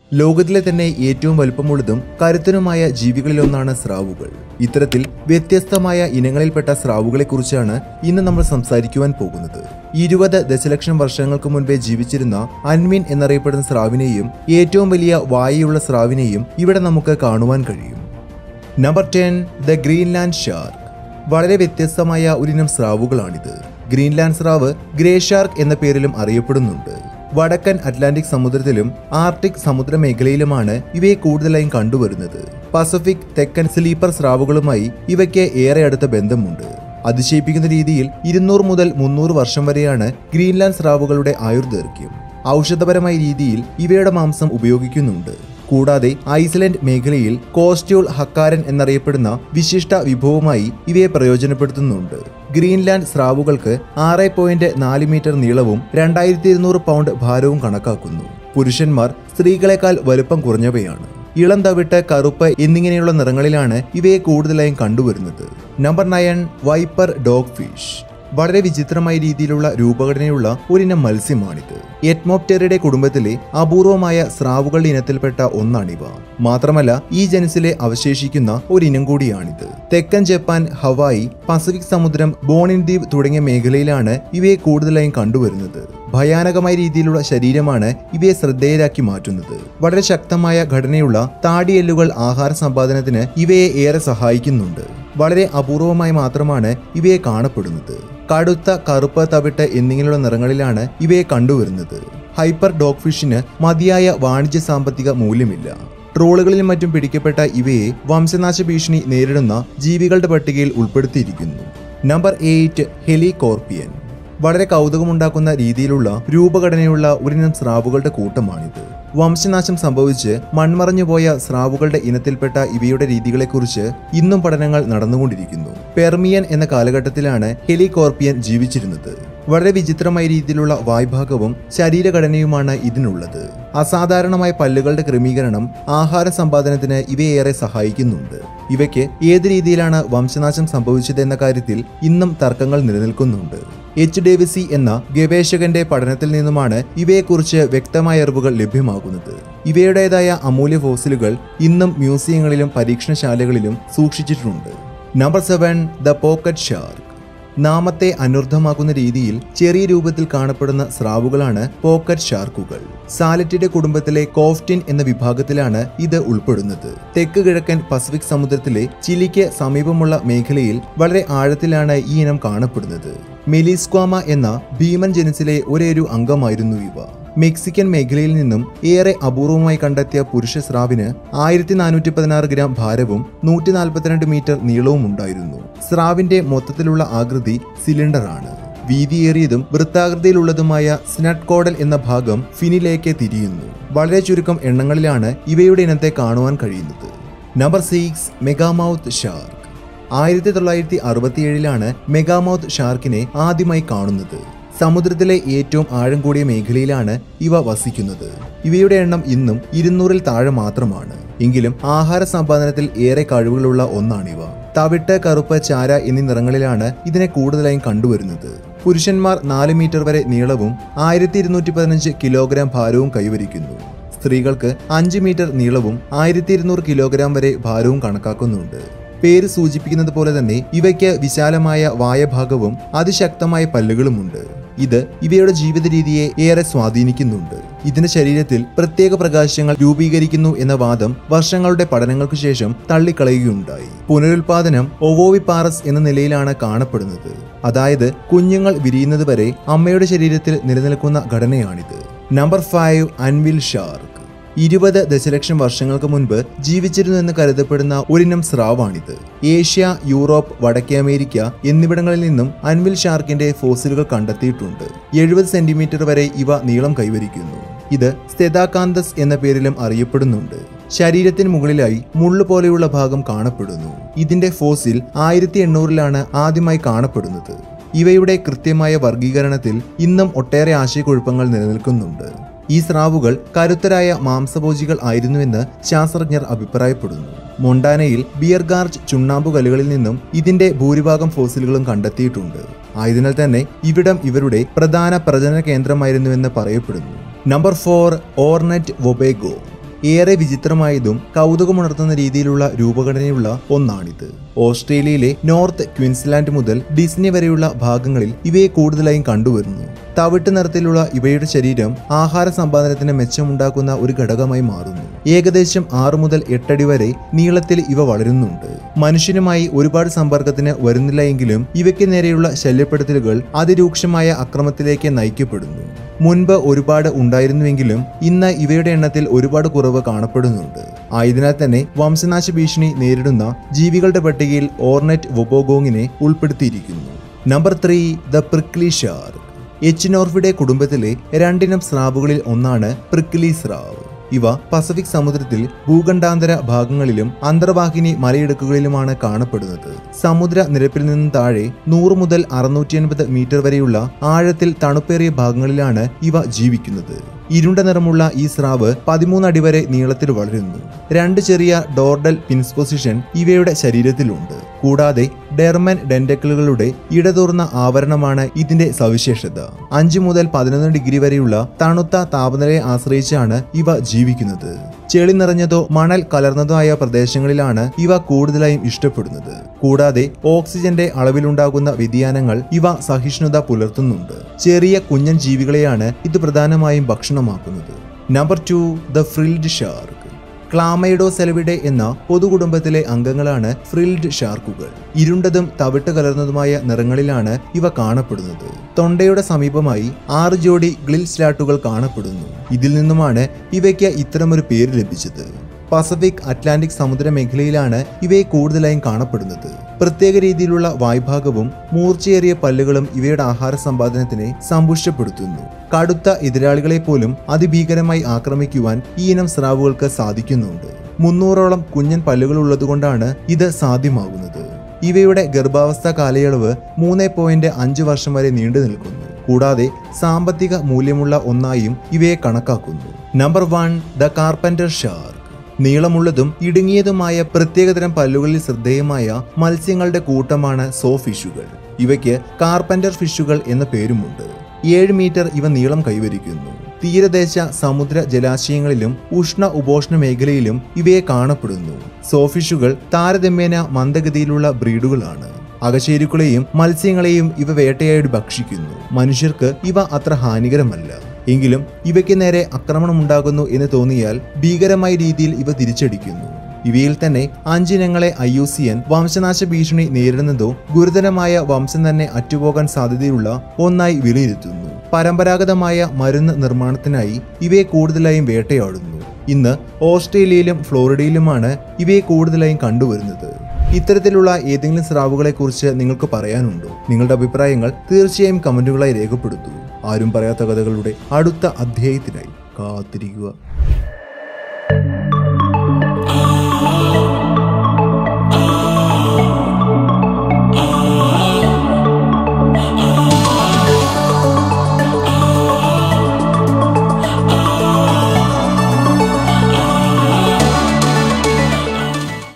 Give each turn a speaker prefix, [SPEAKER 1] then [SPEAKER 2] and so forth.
[SPEAKER 1] ലോകത്തിലെ തന്നെ ഏറ്റവും വലുപ്പമുള്ളതും കരുത്തനുമായ ജീവികളിലൊന്നാണ് സ്രാവുകൾ ഇത്തരത്തിൽ വ്യത്യസ്തമായ ഇനങ്ങളിൽപ്പെട്ട സ്രാവുകളെക്കുറിച്ചാണ് ഇന്ന് നമ്മൾ സംസാരിക്കുവാൻ പോകുന്നത് ഇരുപത് ദശലക്ഷം വർഷങ്ങൾക്ക് മുൻപേ ജീവിച്ചിരുന്ന അൻമീൻ എന്നറിയപ്പെടുന്ന സ്രാവിനെയും ഏറ്റവും വലിയ വായുള്ള സ്രാവിനെയും ഇവിടെ നമുക്ക് കാണുവാൻ കഴിയും number ten the Greenland shark വളരെ വ്യത്യസ്തമായ ഒരിനം സ്രാവുകളാണിത് ഗ്രീൻലാൻഡ് സ്രാവ് ഗ്രേ ഷാർക്ക് എന്ന പേരിലും അറിയപ്പെടുന്നുണ്ട് വടക്കൻ അറ്റ്ലാന്റിക് സമുദ്രത്തിലും ആർട്ടിക് സമുദ്ര മേഖലയിലുമാണ് ഇവയെ കൂടുതലായും കണ്ടുവരുന്നത് പസഫിക് തെക്കൻ സ്ലീപ്പർ സ്രാവുകളുമായി ഇവയ്ക്ക് ഏറെ അടുത്ത ബന്ധമുണ്ട് അതിശയിപ്പിക്കുന്ന രീതിയിൽ ഇരുന്നൂറ് മുതൽ മുന്നൂറ് വർഷം വരെയാണ് ഗ്രീൻലാൻഡ് സ്രാവുകളുടെ ആയുർദൈർഘ്യം ഔഷധപരമായ രീതിയിൽ ഇവയുടെ മാംസം ഉപയോഗിക്കുന്നുണ്ട് കൂടാതെ ഐസ്ലൻഡ് മേഖലയിൽ കോസ്റ്റ്യൂൾ ഹക്കാരൻ എന്നറിയപ്പെടുന്ന വിശിഷ്ട വിഭവമായി ഇവയെ പ്രയോജനപ്പെടുത്തുന്നുണ്ട് ഗ്രീൻലാൻഡ് സ്രാവുകൾക്ക് ആറ് പോയിന്റ് നാല് മീറ്റർ നീളവും രണ്ടായിരത്തി ഇരുന്നൂറ് പൗണ്ട് ഭാരവും കണക്കാക്കുന്നു പുരുഷന്മാർ സ്ത്രീകളെക്കാൾ വലുപ്പം കുറഞ്ഞവയാണ് ഇളം തവിട്ട് കറുപ്പ് എന്നിങ്ങനെയുള്ള നിറങ്ങളിലാണ് ഇവയെ കൂടുതലായും കണ്ടുവരുന്നത് number nine viper dogfish വളരെ വിചിത്രമായ രീതിയിലുള്ള രൂപഘടനയുള്ള ഒരിനം മത്സ്യമാണിത് എറ്റ്മോപ്റ്റെറിയുടെ കുടുംബത്തിലെ അപൂർവമായ സ്രാവുകളുടെ ഇനത്തിൽപ്പെട്ട ഒന്നാണിവ മാത്രമല്ല ഈ ജനസിലെ അവശേഷിക്കുന്ന ഒരിനം കൂടിയാണിത് തെക്കൻ ജപ്പാൻ ഹവായി പസഫിക് സമുദ്രം ബോണിൻ ദ്വീപ് തുടങ്ങിയ മേഖലയിലാണ് ഇവയെ കൂടുതലായും കണ്ടുവരുന്നത് ഭയാനകമായ രീതിയിലുള്ള ശരീരമാണ് ഇവയെ ശ്രദ്ധേയരാക്കി മാറ്റുന്നത് വളരെ ശക്തമായ ഘടനയുള്ള താടിയെല്ലുകൾ ആഹാര സമ്പാദനത്തിന് ഇവയെ ഏറെ സഹായിക്കുന്നുണ്ട് വളരെ അപൂർവമായി മാത്രമാണ് ഇവയെ കാണപ്പെടുന്നത് കടുത്ത കറുപ്പ് തവിട്ട് എന്നിങ്ങനെയുള്ള നിറങ്ങളിലാണ് ഇവയെ കണ്ടുവരുന്നത് ഹൈപ്പർ ഡോഗ് ഫിഷിന് മതിയായ വാണിജ്യ സാമ്പത്തിക മൂല്യമില്ല ട്രോളുകളിലും മറ്റും പിടിക്കപ്പെട്ട ഇവയെ വംശനാശ ഭീഷണി നേരിടുന്ന ജീവികളുടെ പട്ടികയിൽ ഉൾപ്പെടുത്തിയിരിക്കുന്നു നമ്പർ എയ്റ്റ് ഹെലികോർപ്പിയൻ വളരെ കൗതുകമുണ്ടാക്കുന്ന രീതിയിലുള്ള രൂപഘടനയുള്ള ഒരിനം സ്രാവുകളുടെ കൂട്ടമാണിത് വംശനാശം സംഭവിച്ച് മൺമറഞ്ഞുപോയ സ്രാവുകളുടെ ഇനത്തിൽപ്പെട്ട ഇവയുടെ രീതികളെക്കുറിച്ച് ഇന്നും പഠനങ്ങൾ നടന്നുകൊണ്ടിരിക്കുന്നു പെർമിയൻ എന്ന കാലഘട്ടത്തിലാണ് ഹെലികോർപ്പിയൻ ജീവിച്ചിരുന്നത് വളരെ വിചിത്രമായ രീതിയിലുള്ള വായ്ഭാഗവും ശരീരഘടനയുമാണ് ഇതിനുള്ളത് അസാധാരണമായ പല്ലുകളുടെ ക്രമീകരണം ആഹാര സമ്പാദനത്തിന് ഇവയേറെ സഹായിക്കുന്നുണ്ട് ഇവയ്ക്ക് ഏത് രീതിയിലാണ് വംശനാശം സംഭവിച്ചതെന്ന കാര്യത്തിൽ ഇന്നും തർക്കങ്ങൾ നിലനിൽക്കുന്നുണ്ട് എച്ച് ഡേവിസി എന്ന ഗവേഷകന്റെ പഠനത്തിൽ നിന്നുമാണ് ഇവയെക്കുറിച്ച് വ്യക്തമായ അറിവുകൾ ലഭ്യമാകുന്നത് ഇവയുടേതായ അമൂല്യ ഫോസിലുകൾ ഇന്നും മ്യൂസിയങ്ങളിലും പരീക്ഷണശാലകളിലും സൂക്ഷിച്ചിട്ടുണ്ട് number seven the pocket shark നാമത്തെ അനർത്ഥമാക്കുന്ന രീതിയിൽ ചെറിയ രൂപത്തിൽ കാണപ്പെടുന്ന സ്രാവുകളാണ് പോക്കറ്റ് ഷാർക്കുകൾ സാലറ്റിയുടെ കുടുംബത്തിലെ കോഫ്റ്റിൻ എന്ന വിഭാഗത്തിലാണ് ഇത് ഉൾപ്പെടുന്നത് തെക്ക് കിഴക്കൻ പസഫിക് സമുദ്രത്തിലെ ചിലിക്ക് സമീപമുള്ള മേഖലയിൽ വളരെ ആഴത്തിലാണ് ഈ ഇനം കാണപ്പെടുന്നത് മെലിസ്ക്വാമ എന്ന ഭീമൻ ജനസിലെ ഒരേയൊരു അംഗമായിരുന്നു ഇവ മെക്സിക്കൻ മേഖലയിൽ നിന്നും ഏറെ അപൂർവമായി കണ്ടെത്തിയ പുരുഷ സ്രാവിന് ആയിരത്തി നാനൂറ്റി പതിനാറ് ഗ്രാം ഭാരവും നൂറ്റി നാൽപ്പത്തിരണ്ട് മീറ്റർ നീളവും ഉണ്ടായിരുന്നു സ്രാവിന്റെ മൊത്തത്തിലുള്ള ആകൃതി സിലിണ്ടറാണ് വീതിയേറിയതും വൃത്താകൃതിയിലുള്ളതുമായ സ്നട്ട് കോഡൽ എന്ന ഭാഗം ഫിനിലേക്ക് തിരിയുന്നു വളരെ ചുരുക്കം എണ്ണങ്ങളിലാണ് ഇവയുടെ ഇനത്തെ കാണുവാൻ കഴിയുന്നത് നമ്പർ സിക്സ് മെഗാമൗത്ത് ഷാർക്ക് ആയിരത്തി തൊള്ളായിരത്തി അറുപത്തിയേഴിലാണ് മെഗാമൗത്ത് ഷാർക്കിനെ ആദ്യമായി കാണുന്നത് സമുദ്രത്തിലെ ഏറ്റവും ആഴം കൂടിയ മേഖലയിലാണ് ഇവ വസിക്കുന്നത് ഇവയുടെ എണ്ണം ഇന്നും ഇരുന്നൂറിൽ താഴെ മാത്രമാണ് എങ്കിലും ആഹാര സമ്പാദനത്തിൽ ഏറെ കഴിവുകളുള്ള ഒന്നാണിവ തവിട്ട് കറുപ്പ് ചാര എന്നീ നിറങ്ങളിലാണ് ഇതിനെ കൂടുതലായും കണ്ടുവരുന്നത് പുരുഷന്മാർ നാല് മീറ്റർ വരെ നീളവും ആയിരത്തി ഇരുന്നൂറ്റി പതിനഞ്ച് കിലോഗ്രാം ഭാരവും കൈവരിക്കുന്നു സ്ത്രീകൾക്ക് അഞ്ച് മീറ്റർ നീളവും ആയിരത്തി ഇരുന്നൂറ് കിലോഗ്രാം വരെ ഭാരവും കണക്കാക്കുന്നുണ്ട് പേര് സൂചിപ്പിക്കുന്നത് പോലെ തന്നെ ഇവയ്ക്ക് വിശാലമായ വായഭാഗവും അതിശക്തമായ പല്ലുകളുമുണ്ട് ഇത് ഇവയുടെ ജീവിത രീതിയെ ഏറെ സ്വാധീനിക്കുന്നുണ്ട് ഇതിന്റെ ശരീരത്തിൽ പ്രത്യേക പ്രകാശങ്ങൾ രൂപീകരിക്കുന്നു എന്ന വാദം വർഷങ്ങളുടെ പഠനങ്ങൾക്ക് ശേഷം തള്ളിക്കളയുകയുണ്ടായി പുനരുൽപാദനം ഒവോവിപാറസ് എന്ന നിലയിലാണ് കാണപ്പെടുന്നത് അതായത് കുഞ്ഞുങ്ങൾ വിരിയുന്നത് വരെ അമ്മയുടെ ശരീരത്തിൽ നിലനിൽക്കുന്ന ഘടനയാണിത് നമ്പർ ഫൈവ് അൻവിൽ ഷാർക്ക് ഇരുപത് ദശലക്ഷം വർഷങ്ങൾക്ക് മുൻപ് ജീവിച്ചിരുന്നു എന്ന് കരുതപ്പെടുന്ന ഒരിനം സ്രാവാണിത് ഏഷ്യ യൂറോപ്പ് വടക്കേ അമേരിക്ക എന്നിവിടങ്ങളിൽ നിന്നും അൻവിൽ ഷാർക്കിന്റെ ഫോസിലുകൾ കണ്ടെത്തിയിട്ടുണ്ട് എഴുപത് സെന്റിമീറ്റർ വരെ ഇവ നീളം കൈവരിക്കുന്നു ഇത് സ്തെതാകാന്തസ് എന്ന പേരിലും അറിയപ്പെടുന്നുണ്ട് ശരീരത്തിന് മുകളിലായി മുള്ളു പോലെയുള്ള ഭാഗം കാണപ്പെടുന്നു ഇതിന്റെ ഫോസിൽ ആയിരത്തി എണ്ണൂറിലാണ് ആദ്യമായി കാണപ്പെടുന്നത് ഇവയുടെ കൃത്യമായ വർഗീകരണത്തിൽ ഇന്നും ഒട്ടേറെ ആശയക്കുഴപ്പങ്ങൾ നിലനിൽക്കുന്നുണ്ട് ഈ സ്രാവുകൾ കരുത്തരായ മാംസഭോജികൾ ആയിരുന്നുവെന്ന് ശാസ്ത്രജ്ഞർ അഭിപ്രായപ്പെടുന്നു മൊണ്ടാനയിൽ ബിയർഗാർജ് ചുണ്ണാമ്പുകലുകളിൽ നിന്നും ഇതിന്റെ ഭൂരിഭാഗം ഫോസിലുകളും കണ്ടെത്തിയിട്ടുണ്ട് ആയതിനാൽ തന്നെ ഇവിടം ഇവരുടെ പ്രധാന പ്രജനന കേന്ദ്രമായിരുന്നുവെന്ന് പറയപ്പെടുന്നു നമ്പർ ഫോർ ഓർനെറ്റ് വൊബേഗോ ഏറെ വിചിത്രമായതും കൗതുകമുണർത്തുന്ന രീതിയിലുള്ള രൂപഘടനയുള്ള ഒന്നാണിത് ഓസ്ട്രേലിയയിലെ നോർത്ത് ക്വിൻസ്ലാൻഡ് മുതൽ ഡിസ്നി വരെയുള്ള ഭാഗങ്ങളിൽ ഇവയെ കൂടുതലായും കണ്ടുവരുന്നു തവിട്ട് നിറത്തിലുള്ള ഇവയുടെ ശരീരം ആഹാര സമ്പാദനത്തിന് മെച്ചമുണ്ടാക്കുന്ന ഒരു ഘടകമായി മാറുന്നു ഏകദേശം ആറ് മുതൽ എട്ടടി വരെ നീളത്തിൽ ഇവ വളരുന്നുണ്ട് മനുഷ്യനുമായി ഒരുപാട് സമ്പർക്കത്തിന് വരുന്നില്ല എങ്കിലും ഇവയ്ക്ക് നേരെയുള്ള ശല്യപ്പെടുത്തലുകൾ അതിരൂക്ഷമായ അക്രമത്തിലേക്ക് നയിക്കപ്പെടുന്നു മുൻപ് ഒരുപാട് ഉണ്ടായിരുന്നുവെങ്കിലും ഇന്ന് ഇവയുടെ എണ്ണത്തിൽ ഒരുപാട് കുറവ് കാണപ്പെടുന്നുണ്ട് ആയതിനാൽ തന്നെ വംശനാശ ഭീഷണി നേരിടുന്ന ജീവികളുടെ പട്ടികയിൽ ഓർനെറ്റ് വൊബോഗോങ്ങിനെ ഉൾപ്പെടുത്തിയിരിക്കുന്നു number three the prickly shark Echinorhinidae കുടുംബത്തിലെ രണ്ടിനം സ്രാവുകളിൽ ഒന്നാണ് പ്രിക്ലി സ്രാവ് ഇവ പസഫിക് സമുദ്രത്തിൽ ഭൂഖണ്ഡാന്തര ഭാഗങ്ങളിലും അന്തർവാഹിനി മലയിടുക്കുകളിലുമാണ് കാണപ്പെടുന്നത് സമുദ്ര നിരപ്പിൽ നിന്നും താഴെ നൂറ് മുതൽ അറുന്നൂറ്റി അൻപത് മീറ്റർ വരെയുള്ള ആഴത്തിൽ തണുപ്പേറിയ ഭാഗങ്ങളിലാണ് ഇവ ജീവിക്കുന്നത് ഇരുണ്ട നിറമുള്ള ഈ സ്രാവ് പതിമൂന്ന് അടി വരെ നീളത്തിൽ വളരുന്നു രണ്ട് ചെറിയ ഡോർഡൽ പിൻസ് പൊസിഷൻ ഇവയുടെ ശരീരത്തിലുണ്ട് കൂടാതെ ഡെർമൻ ഡെന്റക്കിളുകളുടെ ഇടതൂർന്ന ആവരണമാണ് ഇതിന്റെ സവിശേഷത അഞ്ച് മുതൽ പതിനൊന്ന് ഡിഗ്രി വരെയുള്ള തണുത്ത താപനിലയെ ആശ്രയിച്ചാണ് ഇവ ജീവിക്കുന്നത് ചെളി നിറഞ്ഞതോ മണൽ കലർന്നതോ ആയ പ്രദേശങ്ങളിലാണ് ഇവ കൂടുതലായും ഇഷ്ടപ്പെടുന്നത് കൂടാതെ ഓക്സിജന്റെ അളവിലുണ്ടാകുന്ന വ്യതിയാനങ്ങൾ ഇവ സഹിഷ്ണുത പുലർത്തുന്നുണ്ട് ചെറിയ കുഞ്ഞൻ ജീവികളെയാണ് ഇത് പ്രധാനമായും ഭക്ഷണമാക്കുന്നത് number two the frilled shark Chlamydoselachidae എന്ന പൊതുകുടുംബത്തിലെ അംഗങ്ങളാണ് ഫ്രിൽഡ് ഷാർക്കുകൾ ഇരുണ്ടതും തവിട്ട് കലർന്നതുമായ നിറങ്ങളിലാണ് ഇവ കാണപ്പെടുന്നത് തൊണ്ടയുടെ സമീപമായി ആറ് ജോഡി ഗ്ലിൽ സ്ലാട്ടുകൾ കാണപ്പെടുന്നു ഇതിൽ നിന്നുമാണ് ഇവയ്ക്ക് ഇത്തരമൊരു പേര് ലഭിച്ചത് പസഫിക് അറ്റ്ലാന്റിക് സമുദ്ര മേഖലയിലാണ് ഇവയെ കൂടുതലായും കാണപ്പെടുന്നത് പ്രത്യേക രീതിയിലുള്ള വായ്ഭാഗവും മൂർച്ചയേറിയ പല്ലുകളും ഇവയുടെ ആഹാര സമ്പാദനത്തിനെ സമ്പുഷ്ടപ്പെടുത്തുന്നു കടുത്ത എതിരാളികളെ പോലും അതിഭീകരമായി ആക്രമിക്കുവാൻ ഈ ഇനം സ്രാവുകൾക്ക് സാധിക്കുന്നുണ്ട് മുന്നൂറോളം കുഞ്ഞൻ പല്ലുകൾ ഉള്ളതുകൊണ്ടാണ് ഇത് സാധ്യമാകുന്നത് ഇവയുടെ ഗർഭാവസ്ഥ കാലയളവ് മൂന്ന് പോയിന്റ് അഞ്ച് വർഷം വരെ നീണ്ടു നിൽക്കുന്നു കൂടാതെ സാമ്പത്തിക മൂല്യമുള്ള ഒന്നായും ഇവയെ കണക്കാക്കുന്നു number one the carpenter shark നീളമുള്ളതും ഇടുങ്ങിയതുമായ പ്രത്യേകതരം പല്ലുകളിൽ ശ്രദ്ധേയമായ മത്സ്യങ്ങളുടെ കൂട്ടമാണ് സോ ഫിഷുകൾ ഇവയ്ക്ക് കാർപ്പന്റർ ഫിഷുകൾ എന്ന പേരുമുണ്ട് ഏഴ് മീറ്റർ ഇവ നീളം കൈവരിക്കുന്നു തീരദേശ സമുദ്ര ജലാശയങ്ങളിലും ഉഷ്ണ ഉപോഷ്ണ മേഖലയിലും ഇവയെ കാണപ്പെടുന്നു സോഫിഷുകൾ താരതമ്യേന മന്ദഗതിയിലുള്ള ബ്രീഡുകളാണ് അകശേരുക്കളെയും മത്സ്യങ്ങളെയും ഇവ വേട്ടയാടി ഭക്ഷിക്കുന്നു മനുഷ്യർക്ക് ഇവ അത്ര ഹാനികരമല്ല എങ്കിലും ഇവയ്ക്ക് നേരെ ആക്രമണമുണ്ടാകുന്നു എന്ന് തോന്നിയാൽ ഭീകരമായ രീതിയിൽ ഇവ തിരിച്ചടിക്കുന്നു ഇവയിൽ തന്നെ അഞ്ചിനങ്ങളെ ഐ യു സി എൻ വംശനാശ ഭീഷണി നേരിടുന്നതോ ഗുരുതരമായ വംശം തന്നെ അറ്റുപോകാൻ സാധ്യതയുള്ള ഒന്നായി വിലയിരുത്തുന്നു പരമ്പരാഗതമായ മരുന്ന് നിർമ്മാണത്തിനായി ഇവയെ കൂടുതലായും വേട്ടയാടുന്നു ഇന്ന് ഓസ്ട്രേലിയയിലും ഫ്ലോറിഡയിലുമാണ് ഇവയെ കൂടുതലായും കണ്ടുവരുന്നത് ഇത്തരത്തിലുള്ള ഏതെങ്കിലും സ്രാവുകളെ കുറിച്ച് നിങ്ങൾക്ക് പറയാനുണ്ടോ നിങ്ങളുടെ അഭിപ്രായങ്ങൾ തീർച്ചയായും കമന്റുകളായി രേഖപ്പെടുത്തൂ ആരും പറയാത്ത കഥകളുടെ അടുത്ത അധ്യായത്തിനായി കാത്തിരിക്കുക